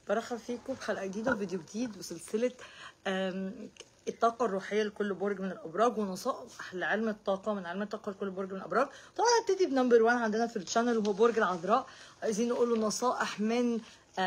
برحب فيكم بحلقه جديده وفيديو جديد وسلسله آم، الطاقة الروحية لكل برج من الأبراج ونصائح لعلم الطاقة من علم الطاقة لكل برج من الأبراج طبعا هنبتدي بنمبر 1 عندنا في الشانل وهو برج العذراء عايزين نقول له نصائح من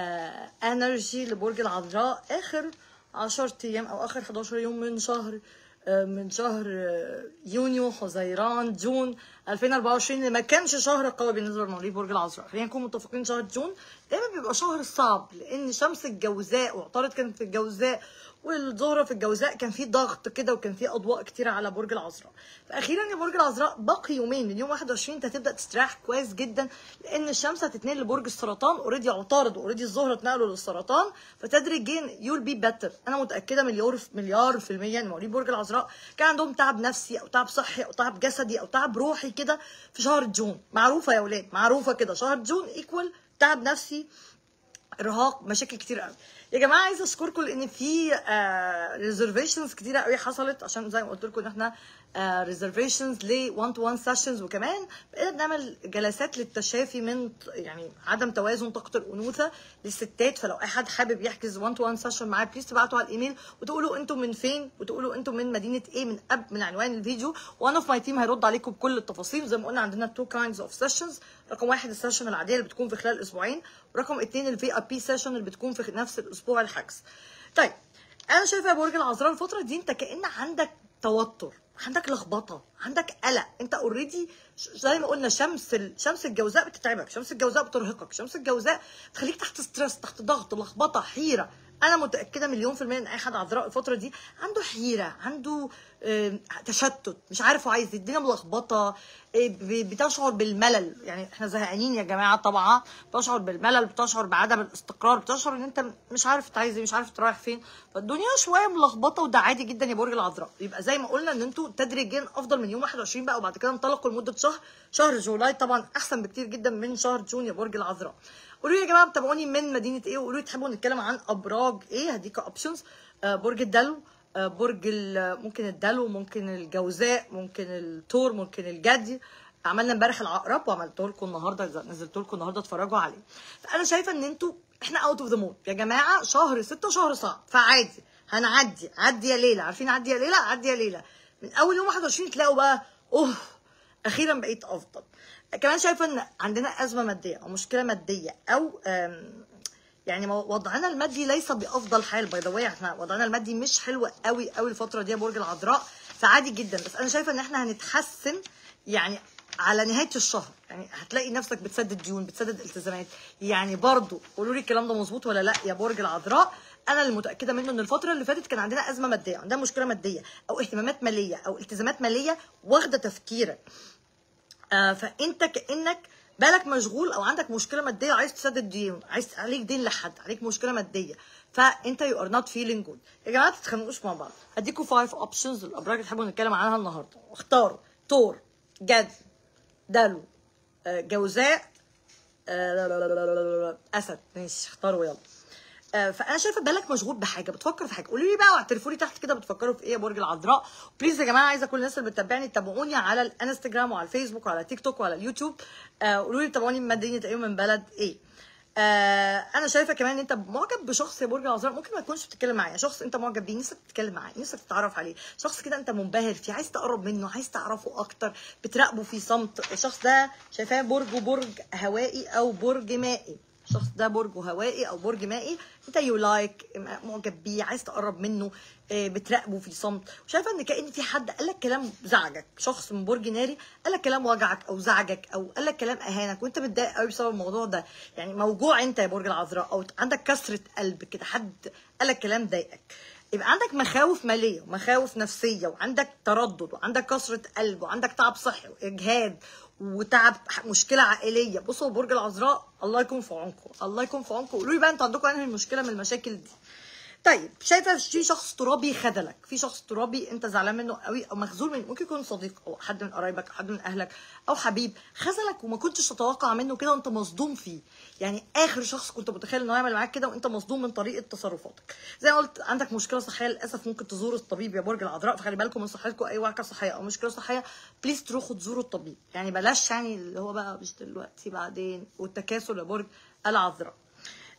انرجي لبرج العذراء آخر 10 أيام أو آخر 11 يوم من شهر آه، من شهر آه، يونيو حزيران جون 2024 اللي ما كانش شهر قوي بالنسبه لمواليد برج العذراء خلينا نكون متفقين شهر جون دايما بيبقى شهر صعب لان شمس الجوزاء وعطارد كانت في الجوزاء والزهره في الجوزاء كان في ضغط كده وكان في اضواء كتيره على برج العذراء فاخيرا يا برج العذراء باقي يومين من يوم 21 انت هتبدا تستريح كويس جدا لان الشمس هتتنقل لبرج السرطان اوريدي عطارد واوريدي الزهره اتنقلوا للسرطان فتدريجيا يول بي بيتر انا متاكده مليار مليار في الميه ان مواليد برج العذراء كان عندهم تعب نفسي او تعب صحي او تعب جسدي او تعب روحي كده في شهر جون معروفه يا اولاد معروفه كده شهر جون ايكوال تعب نفسي ارهاق مشاكل كتير قوي يا جماعه عايزه اشكركم لان في ريزرفيشنز كتيره قوي حصلت عشان زي ما قلت لكم ان احنا ريزرفيشنز ل 1 تو 1 سيشنز وكمان بقينا بنعمل جلسات للتشافي من ط- يعني عدم توازن طاقه الانوثه للستات فلو اي حد حابب يحجز 1 تو 1 سيشن معايا بليز تبعتوا على الايميل وتقولوا انتم من فين وتقولوا انتم من مدينه ايه من اب من عنوان الفيديو وان اوف ماي تيم هيرد عليكم بكل التفاصيل زي ما قلنا عندنا تو كايندز اوف سيشنز رقم واحد السيشن العاديه اللي بتكون في خلال اسبوعين ورقم اتنين الفي اي بي سيشن اللي بتكون في نفس الاسبوع الحجز طيب انا شايفه يا برج العذراء الفتره دي انت كان عندك توتر عندك لخبطه عندك قلق انت اوريدي زي ما قلنا شمس ال... شمس الجوزاء بتتعبك شمس الجوزاء بترهقك شمس الجوزاء بتخليك تحت ستريس تحت ضغط لخبطه حيره انا متاكده مليون في الميه ان اي حد عذراء الفتره دي عنده حيره عنده آم، تشتت مش عارف هو عايز إيه، الدنيا ملخبطه آه، ب- بتشعر بالملل يعني احنا زهقانين يا جماعه طبعا بتشعر بالملل بتشعر بعدم الاستقرار بتشعر ان انت مش عارف انت عايز ايه مش عارف انت رايح فين فالدنيا شويه ملخبطه وده عادي جدا يا برج العذراء يبقى زي ما قلنا ان انتوا تدريجيا افضل من يوم 21 بقى وبعد كده انطلقوا لمده شهر شهر جولاي طبعا احسن بكتير جدا من شهر جون يا برج العذراء قولوا لي يا جماعه بتابعوني من مدينه ايه وقولوا لي تحبوا نتكلم عن ابراج ايه هديك اوبشنز برج الدلو آه، برج ال- ممكن الدلو ممكن الجوزاء ممكن الثور ممكن الجدي عملنا امبارح العقرب وعملته لكم النهارده نزلت لكم النهارده اتفرجوا عليه فانا شايفه ان انتوا احنا اوت اوف ذا مود يا جماعه شهر 6 شهر صعب فعادي هنعدي عدي يا ليلى عارفين عدي يا ليلى عدي يا ليلى من اول يوم 21 تلاقوا بقى اوه اخيرا بقيت افضل كمان شايفه ان عندنا ازمه ماديه او مشكله ماديه او أم، يعني مو- وضعنا المادي ليس بافضل حال باي ذا واي احنا وضعنا المادي مش حلو قوي قوي الفتره دي يا برج العذراء فعادي جدا بس انا شايفه ان احنا هنتحسن يعني على نهايه الشهر يعني هتلاقي نفسك بتسدد ديون بتسدد التزامات يعني برضو قولوا لي الكلام ده مظبوط ولا لا يا برج العذراء انا اللي متاكده منه ان الفتره اللي فاتت كان عندنا ازمه ماديه عندنا مشكله ماديه او اهتمامات ماليه او التزامات ماليه واخده تفكيرك آه، فانت كانك بالك مشغول او عندك مشكله ماديه وعايز تسدد ديون عايز عليك دين لحد عليك مشكله ماديه فانت يو ار نوت فيلينج جود يا جماعه ما تتخانقوش مع بعض هديكم فايف اوبشنز الابراج اللي تحبوا نتكلم عنها النهارده واختاروا تور جدي دلو آه، جوزاء آه، اسد ماشي اختاروا يلا آه، فانا شايفه بالك مشغول بحاجه بتفكر في حاجه قولوا لي بقى واعترفوا لي تحت كده بتفكروا في ايه يا برج العذراء بليز يا جماعه عايزه كل الناس اللي بتتابعني تتابعوني على الانستجرام وعلى الفيسبوك وعلى تيك توك وعلى اليوتيوب آه، قولوا لي بتابعوني من مدينه ايه ومن بلد ايه آه انا شايفه كمان ان انت معجب بشخص يا برج العذراء ممكن ما تكونش بتتكلم معاه شخص انت معجب بيه نفسك تتكلم معاه نفسك تتعرف عليه شخص كده انت منبهر فيه عايز تقرب منه عايز تعرفه اكتر بتراقبه في صمت الشخص ده شايفاه برجه برج هوائي او برج مائي الشخص ده برجه هوائي او برج مائي انت يو لايك معجب بيه عايز تقرب منه آه، بتراقبه في صمت وشايفه ان كان في حد قال لك كلام زعجك شخص من برج ناري قال لك كلام وجعك او زعجك او قال لك كلام اهانك وانت متضايق قوي بسبب الموضوع ده يعني موجوع انت يا برج العذراء او عندك كسره قلب كده حد قال لك كلام ضايقك يبقى عندك مخاوف ماليه ومخاوف نفسيه وعندك تردد وعندك كسره قلب وعندك تعب صحي واجهاد وتعب مشكله عائليه بصوا برج العذراء الله يكون في عونكم الله يكون في عونكم قولوا لي بقى انتوا عندكم انهي المشكله من المشاكل دي طيب شايفه في شخص ترابي خذلك في شخص ترابي انت زعلان منه قوي او مخذول منه ممكن يكون صديق او حد من قرايبك او حد من اهلك او حبيب خذلك وما كنتش تتوقع منه كده وانت مصدوم فيه يعني اخر شخص كنت متخيل انه يعمل معاك كده وانت مصدوم من طريقه تصرفاتك زي ما قلت عندك مشكله صحيه للاسف ممكن تزور الطبيب يا برج العذراء فخلي بالكم من صحتكم اي وعكه صحيه او مشكله صحيه بليز تروحوا تزوروا الطبيب يعني بلاش يعني اللي هو بقى مش دلوقتي بعدين والتكاسل يا برج العذراء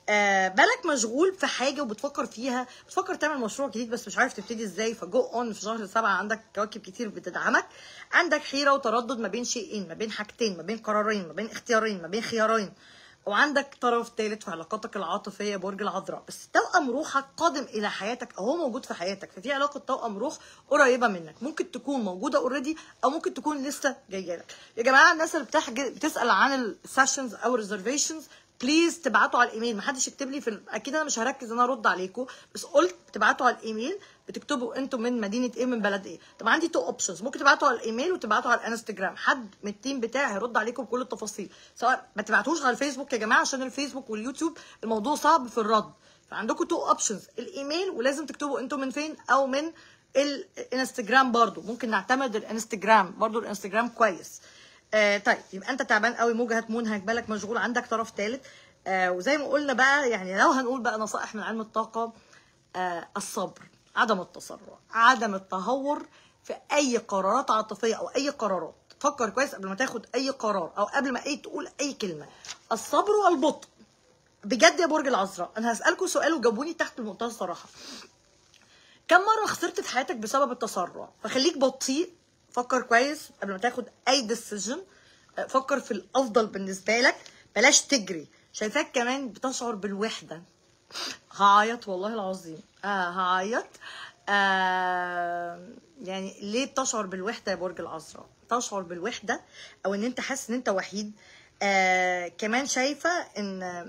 آه بالك مشغول في حاجه وبتفكر فيها بتفكر تعمل مشروع جديد بس مش عارف تبتدي ازاي فجو اون في شهر سبعة عندك كواكب كتير بتدعمك عندك حيره وتردد ما بين شيئين ما بين حاجتين ما بين قرارين ما بين اختيارين ما بين خيارين وعندك طرف ثالث في علاقاتك العاطفيه برج العذراء بس توأم روحك قادم الى حياتك او هو موجود في حياتك ففي علاقه توأم روح قريبه منك ممكن تكون موجوده اوريدي او ممكن تكون لسه جايه لك يا جماعه الناس اللي بتحج... بتسال عن السيشنز او الريزرفيشنز بليز تبعتوا على الايميل محدش يكتب لي في ال... اكيد انا مش هركز ان انا ارد عليكم بس قلت تبعتوا على الايميل بتكتبوا انتوا من مدينه ايه من بلد ايه طب عندي تو اوبشنز ممكن تبعتوا على الايميل وتبعتوا على الانستجرام حد من التيم بتاعي هيرد عليكم بكل التفاصيل سواء ما تبعتوش على الفيسبوك يا جماعه عشان الفيسبوك واليوتيوب الموضوع صعب في الرد فعندكم تو اوبشنز الايميل ولازم تكتبوا انتوا من فين او من الانستجرام برضو ممكن نعتمد الانستجرام برضو الانستجرام كويس آه طيب يبقى انت تعبان قوي موجه منهك بالك مشغول عندك طرف ثالث آه وزي ما قلنا بقى يعني لو هنقول بقى نصائح من علم الطاقه آه الصبر عدم التسرع عدم التهور في اي قرارات عاطفيه او اي قرارات فكر كويس قبل ما تاخد اي قرار او قبل ما اي تقول اي كلمه الصبر والبطء بجد يا برج العذراء انا هسالكم سؤال وجاوبوني تحت بمنتهى الصراحه كم مره خسرت في حياتك بسبب التسرع فخليك بطيء فكر كويس قبل ما تاخد اي ديسيجن فكر في الافضل بالنسبه لك بلاش تجري شايفاك كمان بتشعر بالوحده هعيط والله العظيم آه هعيط آه يعني ليه بتشعر بالوحده يا برج العذراء تشعر بالوحده او ان انت حاسس ان انت وحيد آه كمان شايفه ان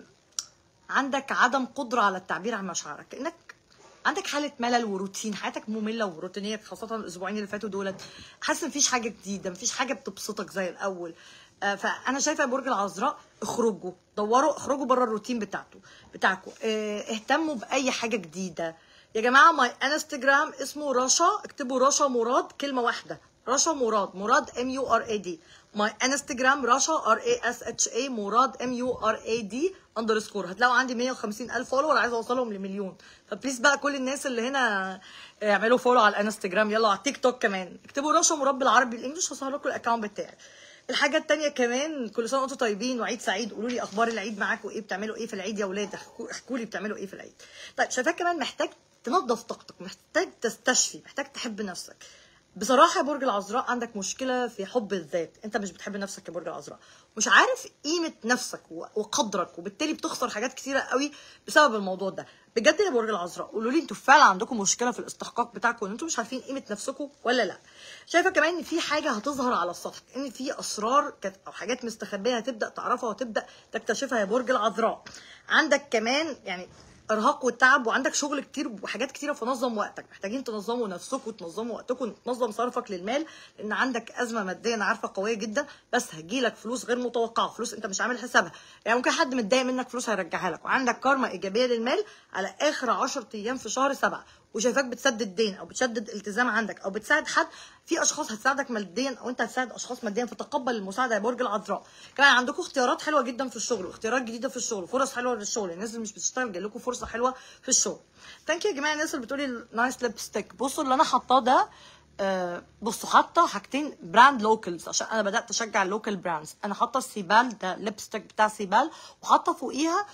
عندك عدم قدره على التعبير عن مشاعرك كانك عندك حاله ملل وروتين حياتك ممله وروتينيه خاصه الاسبوعين اللي فاتوا دولت حاسس ان مفيش حاجه جديده مفيش حاجه بتبسطك زي الاول آه فانا شايفه يا برج العذراء اخرجوا دوروا اخرجوا بره الروتين بتاعته بتاعكم اه اهتموا باي حاجه جديده يا جماعه ماي انستجرام اسمه رشا اكتبوا رشا مراد كلمه واحده رشا مراد مراد ام يو ار اي دي ماي انستجرام رشا ار اي اس اتش اي مراد ام يو ار اي دي اندرسكور هتلاقوا عندي 150 الف فولور عايزه اوصلهم لمليون فبليز بقى كل الناس اللي هنا اعملوا فولو على الانستجرام يلا على التيك توك كمان اكتبوا رشا مراد بالعربي بالانجلش هظهر لكم الاكونت بتاعي الحاجه التانية كمان كل سنه وانتم طيبين وعيد سعيد قولوا لي اخبار العيد معاكم ايه بتعملوا ايه في العيد يا اولاد احكوا لي بتعملوا ايه في العيد طيب شايفاك كمان محتاج تنظف طاقتك محتاج تستشفي محتاج تحب نفسك بصراحه يا برج العذراء عندك مشكله في حب الذات انت مش بتحب نفسك يا برج العذراء مش عارف قيمه نفسك وقدرك وبالتالي بتخسر حاجات كتيره قوي بسبب الموضوع ده بجد يا برج العذراء قولوا لي انتوا فعلا عندكم مشكله في الاستحقاق بتاعكم ان انتوا مش عارفين قيمه نفسكم ولا لا شايفه كمان ان في حاجه هتظهر على السطح ان في اسرار كانت او حاجات مستخبيه هتبدا تعرفها وتبدا تكتشفها يا برج العذراء عندك كمان يعني ارهاق والتعب وعندك شغل كتير وحاجات كتيره فنظم وقتك محتاجين تنظموا نفسكم وتنظموا وقتكم وتنظم صرفك للمال لان عندك ازمه ماديه انا عارفه قويه جدا بس هتجيلك فلوس غير متوقعه فلوس انت مش عامل حسابها يعني ممكن حد متضايق منك فلوس هيرجعها لك وعندك كارما ايجابيه للمال على اخر 10 ايام في شهر سبعة وشايفاك بتسدد دين او بتشدد التزام عندك او بتساعد حد في اشخاص هتساعدك ماديا او انت هتساعد اشخاص ماديا فتقبل المساعده يا برج العذراء كمان عندكم اختيارات حلوه جدا في الشغل واختيارات جديده في الشغل فرص حلوه في الشغل الناس اللي مش بتشتغل جاي لكم فرصه حلوه في الشغل ثانك يو يا جماعه الناس اللي بتقولي نايس ليبستيك بصوا اللي انا حاطاه ده آه بصوا حاطه حاجتين براند لوكالز عشان انا بدات اشجع اللوكال براندز انا حاطه السيبال ده ليبستيك بتاع سيبال وحاطه فوقيها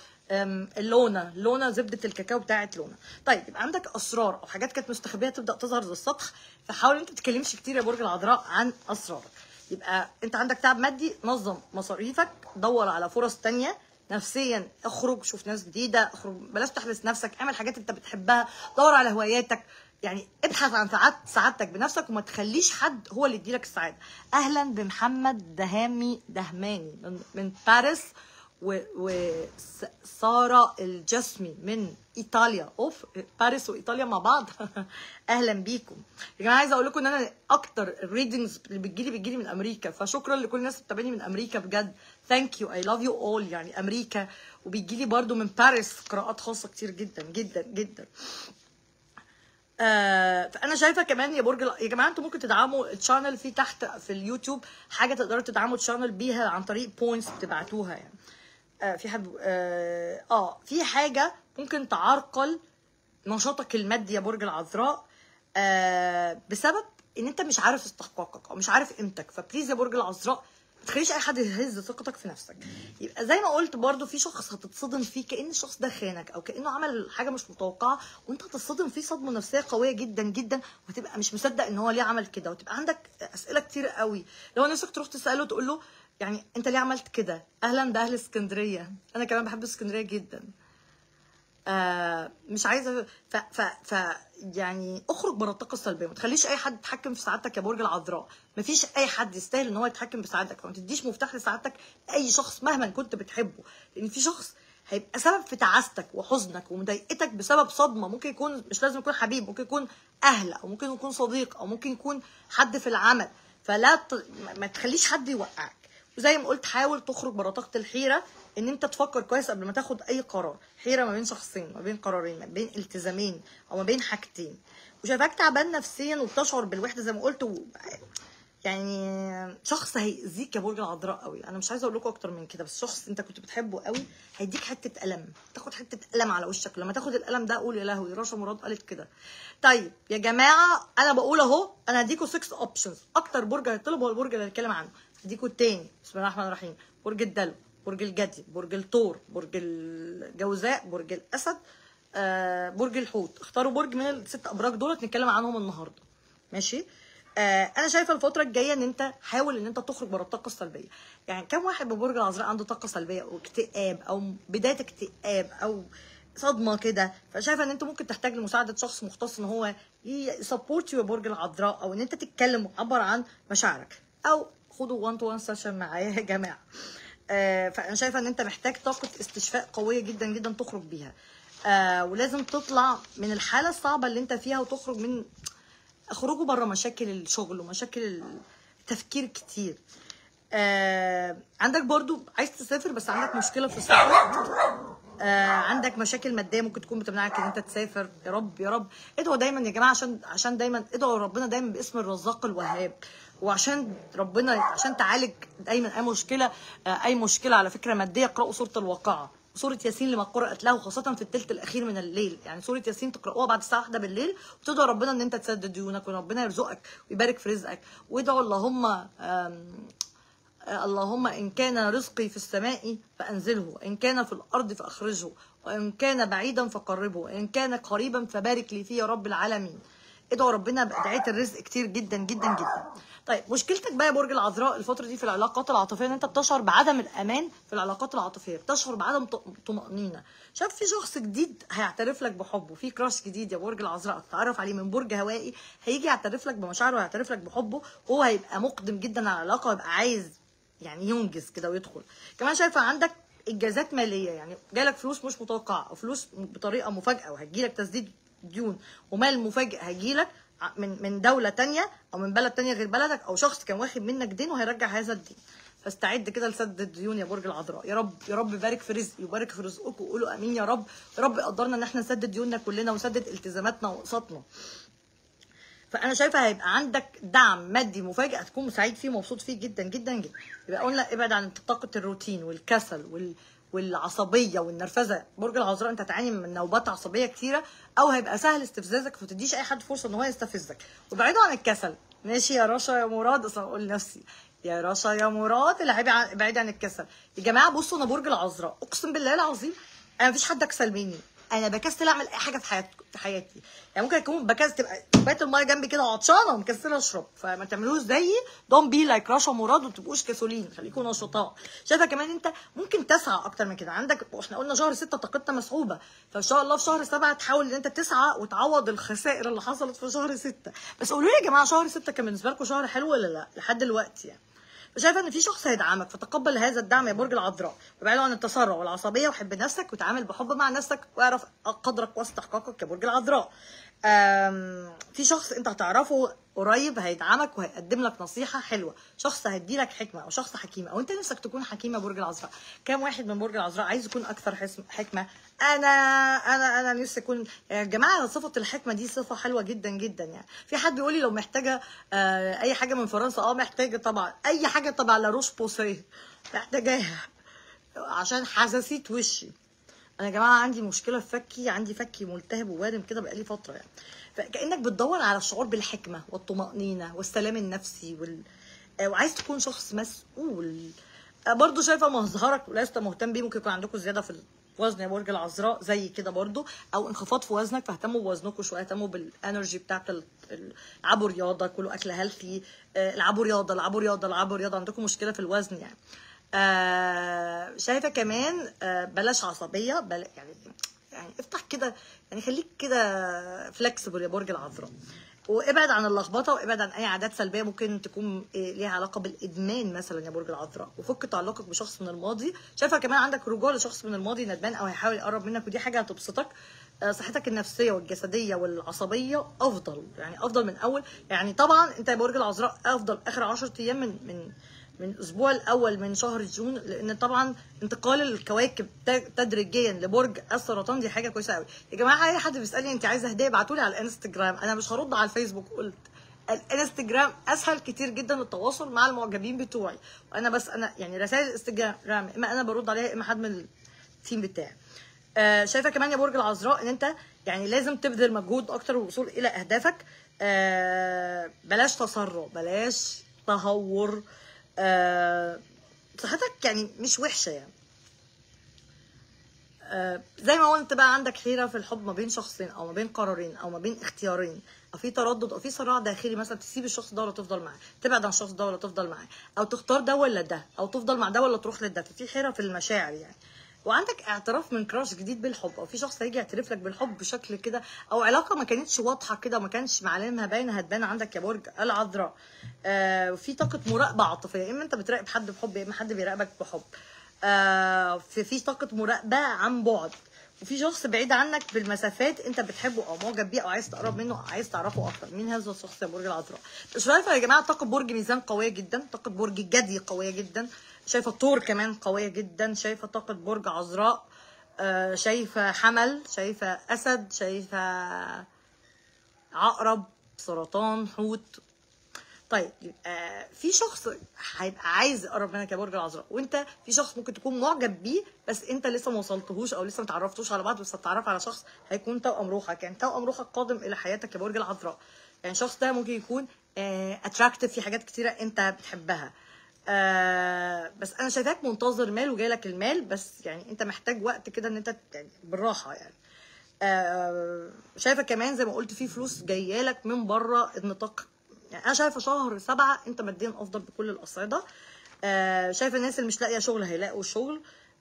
اللونه لونه زبده الكاكاو بتاعت لونه طيب يبقى عندك اسرار او حاجات كانت مستخبيه تبدا تظهر للسطح فحاول انت تتكلمش كتير يا برج العذراء عن اسرارك يبقى انت عندك تعب مادي نظم مصاريفك دور على فرص تانية نفسيا اخرج شوف ناس جديده اخرج بلاش تحبس نفسك اعمل حاجات انت بتحبها دور على هواياتك يعني ابحث عن سعادة سعادتك بنفسك وما تخليش حد هو اللي يديلك السعاده اهلا بمحمد دهامي دهماني من, من باريس وساره الجسمي من ايطاليا اوف باريس وايطاليا مع بعض اهلا بيكم يا جماعه عايزه اقول لكم ان انا اكتر الريدنجز اللي بتجيلي بتجيلي من امريكا فشكرا لكل الناس اللي بتتابعني من امريكا بجد ثانك يو اي لاف يو اول يعني امريكا وبيجيلي برده من باريس قراءات خاصه كتير جدا جدا جدا آه فانا شايفه كمان يا برج يا جماعه انتوا ممكن تدعموا الشانل في تحت في اليوتيوب حاجه تقدروا تدعموا الشانل بيها عن طريق بوينتس بتبعتوها يعني آه في حد آه, اه في حاجه ممكن تعرقل نشاطك المادي يا برج العذراء آه بسبب ان انت مش عارف استحقاقك او مش عارف قيمتك فبليز يا برج العذراء تخليش اي حد يهز ثقتك في نفسك يبقى زي ما قلت برضو في شخص هتتصدم فيه كان الشخص ده خانك او كانه عمل حاجه مش متوقعه وانت هتتصدم فيه صدمه نفسيه قويه جدا جدا وهتبقى مش مصدق ان هو ليه عمل كده وتبقى عندك اسئله كتير قوي لو نفسك تروح تساله تقول له يعني انت ليه عملت كده اهلا باهل اسكندريه انا كمان بحب اسكندريه جدا آه مش عايزه ف ف ف يعني اخرج بره الطاقه السلبيه ما تخليش اي حد يتحكم في سعادتك يا برج العذراء ما فيش اي حد يستاهل ان هو يتحكم في سعادتك فما تديش مفتاح لسعادتك لاي شخص مهما كنت بتحبه لان في شخص هيبقى سبب في تعاستك وحزنك ومضايقتك بسبب صدمه ممكن يكون مش لازم يكون حبيب ممكن يكون اهل او ممكن يكون صديق او ممكن يكون حد في العمل فلا ت... ما تخليش حد يوقعك وزي ما قلت حاول تخرج بره طاقه الحيره ان انت تفكر كويس قبل ما تاخد اي قرار حيره ما بين شخصين ما بين قرارين ما بين التزامين او ما بين حاجتين وشايفاك تعبان نفسيا وبتشعر بالوحده زي ما قلت و... يعني شخص هيأذيك يا برج العذراء قوي انا مش عايزه اقول لكم اكتر من كده بس شخص انت كنت بتحبه قوي هيديك حته الم تاخد حته الم على وشك لما تاخد الالم ده قول يا لهوي رشا مراد قالت كده طيب يا جماعه انا بقول اهو انا هديكوا 6 اوبشنز اكتر برج هيطلب هو البرج اللي هنتكلم عنه هديكوا التاني بسم الله الرحمن الرحيم برج الدلو برج الجدي برج الثور برج الجوزاء برج الاسد آه برج الحوت اختاروا برج من الست ابراج دولت نتكلم عنهم النهارده ماشي آه انا شايفه الفتره الجايه ان انت حاول ان انت تخرج بره الطاقه السلبيه يعني كم واحد ببرج العذراء عنده طاقه سلبيه واكتئاب او بدايه اكتئاب او صدمه كده فشايفه ان انت ممكن تحتاج لمساعده شخص مختص ان هو يسبورت يو يا برج العذراء او ان انت تتكلم وتعبر عن مشاعرك او خدوا 1 تو 1 سيشن معايا يا جماعه آه فانا شايفه ان انت محتاج طاقه استشفاء قويه جدا جدا تخرج بيها آه ولازم تطلع من الحاله الصعبه اللي انت فيها وتخرج من اخرجوا بره مشاكل الشغل ومشاكل التفكير كتير آه عندك برضو عايز تسافر بس عندك مشكله في السفر آه عندك مشاكل ماديه ممكن تكون بتمنعك ان انت تسافر يا رب يا رب ادعوا دايما يا جماعه عشان عشان دايما ادعوا ربنا دايما باسم الرزاق الوهاب وعشان ربنا عشان تعالج دايما اي مشكله آه اي مشكله على فكره ماديه اقراوا سوره الواقعه سورة ياسين لما قرأت له خاصة في الثلث الأخير من الليل، يعني سورة ياسين تقرأوها بعد الساعة واحدة بالليل وتدعو ربنا إن أنت تسدد ديونك وربنا يرزقك ويبارك في رزقك، وادعوا اللهم اللهم إن كان رزقي في السماء فأنزله، إن كان في الأرض فأخرجه، وإن كان بعيدا فقربه، وإن كان قريبا فبارك لي فيه يا رب العالمين. ادعوا ربنا بأدعية الرزق كتير جدا جدا جدا. طيب مشكلتك بقى يا برج العذراء الفتره دي في العلاقات العاطفيه ان انت بتشعر بعدم الامان في العلاقات العاطفيه بتشعر بعدم طمانينه شايف في شخص جديد هيعترف لك بحبه في كراش جديد يا برج العذراء تتعرف عليه من برج هوائي هيجي يعترف لك بمشاعره ويعترف لك بحبه وهو هيبقى مقدم جدا على العلاقه ويبقى عايز يعني ينجز كده ويدخل كمان شايفه عندك انجازات ماليه يعني جالك فلوس مش متوقعه او فلوس بطريقه مفاجاه وهتجيلك تسديد ديون ومال مفاجئ هيجيلك من من دوله تانية او من بلد تانية غير بلدك او شخص كان واخد منك دين وهيرجع هذا الدين فاستعد كده لسد الديون يا برج العذراء يا رب يا رب بارك في رزقي وبارك في رزقكم وقولوا امين يا رب يا رب قدرنا ان احنا نسدد ديوننا كلنا ونسدد التزاماتنا واقساطنا فانا شايفه هيبقى عندك دعم مادي مفاجئ هتكون سعيد فيه ومبسوط فيه جدا جدا جدا يبقى قلنا ابعد عن طاقه الروتين والكسل وال والعصبيه والنرفزه برج العذراء انت تعاني من نوبات عصبيه كتيره او هيبقى سهل استفزازك فما تديش اي حد فرصه ان هو يستفزك وابعدوا عن الكسل ماشي يا رشا يا مراد اصلا اقول لنفسي يا رشا يا مراد اللي ابعد عن الكسل يا جماعه بصوا انا برج العذراء اقسم بالله العظيم انا مفيش حد اكسل مني انا بكسل اعمل اي حاجه في حياتي في حياتي يعني ممكن اكون بكسل تبقى كوبايه الميه جنبي كده وعطشانه ومكسله اشرب فما تعملوش زيي دون بي لايك رشا مراد وما تبقوش كسولين خليكم نشطاء شايفه كمان انت ممكن تسعى اكتر من كده عندك واحنا قلنا شهر ستة طاقتنا مسحوبه فان شاء الله في شهر سبعة تحاول ان انت تسعى وتعوض الخسائر اللي حصلت في شهر ستة بس قولوا لي يا جماعه شهر ستة كان بالنسبه لكم شهر حلو ولا لا لحد دلوقتي يعني فشايفه ان في شخص هيدعمك فتقبل هذا الدعم يا برج العذراء وابعدوا عن التسرع والعصبيه وحب نفسك وتعامل بحب مع نفسك واعرف قدرك واستحقاقك يا برج العذراء في شخص انت هتعرفه قريب هيدعمك وهيقدم لك نصيحه حلوه شخص هيدي لك حكمه او شخص حكيم او انت نفسك تكون حكيمه برج العذراء كام واحد من برج العذراء عايز يكون اكثر حكمه انا انا انا نفسي اكون يا جماعه صفه الحكمه دي صفه حلوه جدا جدا يعني في حد بيقول لي لو محتاجه آه اي حاجه من فرنسا اه محتاجه طبعا اي حاجه طبعا لاروش بوسيه محتاجاها عشان حساسيه وشي انا يا جماعه عندي مشكله في فكي عندي فكي ملتهب ووارم كده بقالي فتره يعني فكانك بتدور على الشعور بالحكمه والطمانينه والسلام النفسي وال آه، وعايز تكون شخص مسؤول آه، برضو شايفه مظهرك لست مهتم بيه ممكن يكون عندكم زياده في الوزن يا برج العذراء زي كده برضو او انخفاض في وزنك فاهتموا بوزنكم شويه اهتموا بالانرجي بتاعت ال- ال- العبوا رياضه كلوا اكل هيلثي العبوا رياضه العبوا رياضه العبوا رياضه عندكم مشكله في الوزن يعني آه شايفه كمان آه بلاش عصبيه بل يعني يعني افتح كده يعني خليك كده فلكسبل يا برج العذراء وابعد عن اللخبطه وابعد عن اي عادات سلبيه ممكن تكون إيه ليها علاقه بالادمان مثلا يا برج العذراء وفك تعلقك بشخص من الماضي شايفه كمان عندك رجوع لشخص من الماضي ندمان او هيحاول يقرب منك ودي حاجه هتبسطك آه، صحتك النفسيه والجسديه والعصبيه افضل يعني افضل من اول يعني طبعا انت يا برج العذراء افضل اخر 10 ايام من من من الاسبوع الاول من شهر جون لان طبعا انتقال الكواكب ت- تدريجيا لبرج السرطان دي حاجه كويسه قوي يا جماعه اي حد بيسالني انت عايزه هديه ابعتوا لي على الانستجرام انا مش هرد على الفيسبوك قلت الانستجرام اسهل كتير جدا التواصل مع المعجبين بتوعي وانا بس انا يعني رسائل الانستجرام اما انا برد عليها اما حد من التيم بتاعي آه شايفه كمان يا برج العذراء ان انت يعني لازم تبذل مجهود اكتر للوصول الى اهدافك آه بلاش تسرع بلاش تهور آه صحتك يعني مش وحشه يعني آه، زي ما قلت بقى عندك حيره في الحب ما بين شخصين او ما بين قرارين او ما بين اختيارين او في تردد او في صراع داخلي مثلا تسيب الشخص ده ولا تفضل معاه تبعد عن الشخص ده ولا تفضل معاه او تختار ده ولا ده او تفضل مع ده ولا تروح لده ففي حيره في المشاعر يعني وعندك اعتراف من كراش جديد بالحب او في شخص هيجي يعترف لك بالحب بشكل كده او علاقه ما كانتش واضحه كده وما كانش معالمها باينه هتبان عندك يا برج العذراء آه في طاقه مراقبه عاطفيه يا اما انت بتراقب حد بحب يا اما حد بيراقبك بحب آه في في طاقه مراقبه عن بعد وفي شخص بعيد عنك بالمسافات انت بتحبه او معجب بيه او عايز تقرب منه او عايز تعرفه اكتر مين هذا الشخص يا برج العذراء مش شايفه يا جماعه طاقه برج ميزان قويه جدا طاقه برج جدي قويه جدا شايفه طور كمان قويه جدا شايفه طاقه برج عذراء آه شايفه حمل شايفه اسد شايفه عقرب سرطان حوت طيب يبقى في شخص هيبقى عايز يقرب منك يا برج العذراء وانت في شخص ممكن تكون معجب بيه بس انت لسه ما وصلتهوش او لسه ما تعرفتوش على بعض بس هتتعرف على شخص هيكون توأم روحك يعني توأم روحك قادم الى حياتك يا برج العذراء يعني الشخص ده ممكن يكون اتراكتيف في حاجات كتيره انت بتحبها آه بس انا شايفاك منتظر مال وجاي لك المال بس يعني انت محتاج وقت كده ان انت يعني بالراحه يعني آه شايفه كمان زي ما قلت في فلوس جايه لك من بره النطاق يعني انا شايفه شهر سبعة انت ماديا افضل بكل الاصعده آه شايفه الناس اللي مش لاقيه شغل هيلاقوا شغل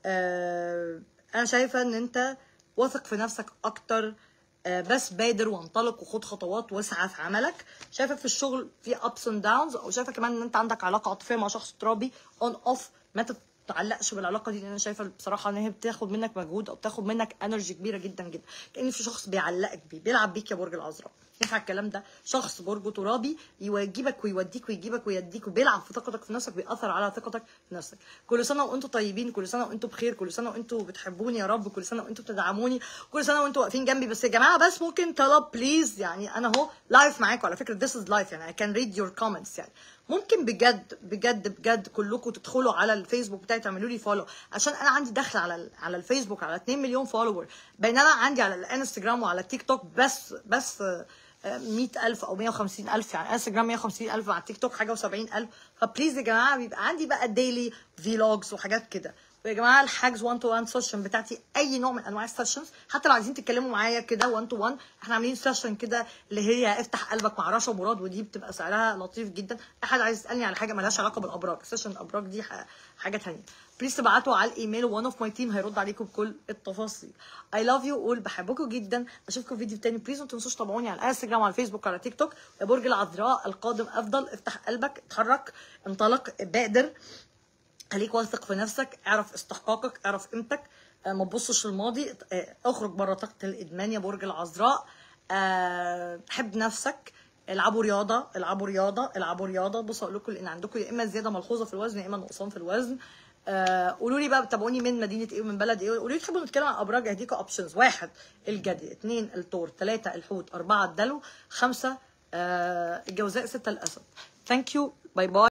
آه انا شايفه ان انت واثق في نفسك اكتر آه بس بادر وانطلق وخد خطوات واسعى في عملك شايفه في الشغل في ابس اند داونز او شايفه كمان ان انت عندك علاقه عاطفيه مع شخص ترابي اون اوف ما تتعلقش بالعلاقه دي لان انا شايفه بصراحه ان هي بتاخد منك مجهود او بتاخد منك انرجي كبيره جدا جدا كان في شخص بيعلقك بيه بيلعب بيك يا برج العذراء ينفع الكلام ده شخص برجه ترابي يواجبك ويوديك ويجيبك ويديك وبيلعب في ثقتك في نفسك بيأثر على ثقتك في نفسك كل سنه وانتم طيبين كل سنه وانتم بخير كل سنه وانتم بتحبوني يا رب كل سنه وانتم بتدعموني كل سنه وانتم واقفين جنبي بس يا جماعه بس ممكن طلب بليز يعني انا اهو لايف معاكم على فكره this is life يعني I can read your comments يعني ممكن بجد بجد بجد كلكم تدخلوا على الفيسبوك بتاعي تعملوا لي فولو عشان انا عندي دخل على ال- على الفيسبوك على 2 مليون فولور بينما عندي على الانستجرام وعلى التيك توك بس بس مئة ألف أو مية وخمسين ألف يعني انستجرام مية وخمسين ألف مع التيك توك حاجة وسبعين ألف فبليز يا جماعة بيبقى عندي بقى ديلي فيلوجز وحاجات كده ويا جماعة الحجز 1 تو 1 سيشن بتاعتي أي نوع من أنواع السيشنز حتى لو عايزين تتكلموا معايا كده 1 تو 1 احنا عاملين سيشن كده اللي هي افتح قلبك مع رشا مراد ودي بتبقى سعرها لطيف جدا أي حد عايز يسألني على حاجة مالهاش علاقة بالأبراج سيشن الأبراج دي ح- حاجة تانية بليز تبعتوا على الايميل وان اوف ماي تيم هيرد عليكم بكل التفاصيل اي لاف يو اول بحبكم جدا اشوفكم في فيديو تاني بليز ما تنسوش تابعوني على الانستجرام وعلى الفيسبوك وعلى تيك توك يا برج العذراء القادم افضل افتح قلبك اتحرك انطلق بادر خليك واثق في نفسك اعرف استحقاقك اعرف قيمتك آه، ما تبصش للماضي آه، اخرج بره طاقه الادمان يا برج العذراء آه، حب نفسك العبوا رياضه العبوا رياضه العبوا رياضه بصوا اقول لكم ان عندكم يا اما زياده ملحوظه في الوزن يا اما نقصان في الوزن آه، قولوا لي بقى بتابعوني من مدينه ايه ومن بلد ايه قولوا لي تحبوا نتكلم عن ابراج اهديكم اوبشنز واحد الجدي اثنين الثور ثلاثه الحوت اربعه الدلو خمسه آه، الجوزاء سته الاسد ثانك يو باي باي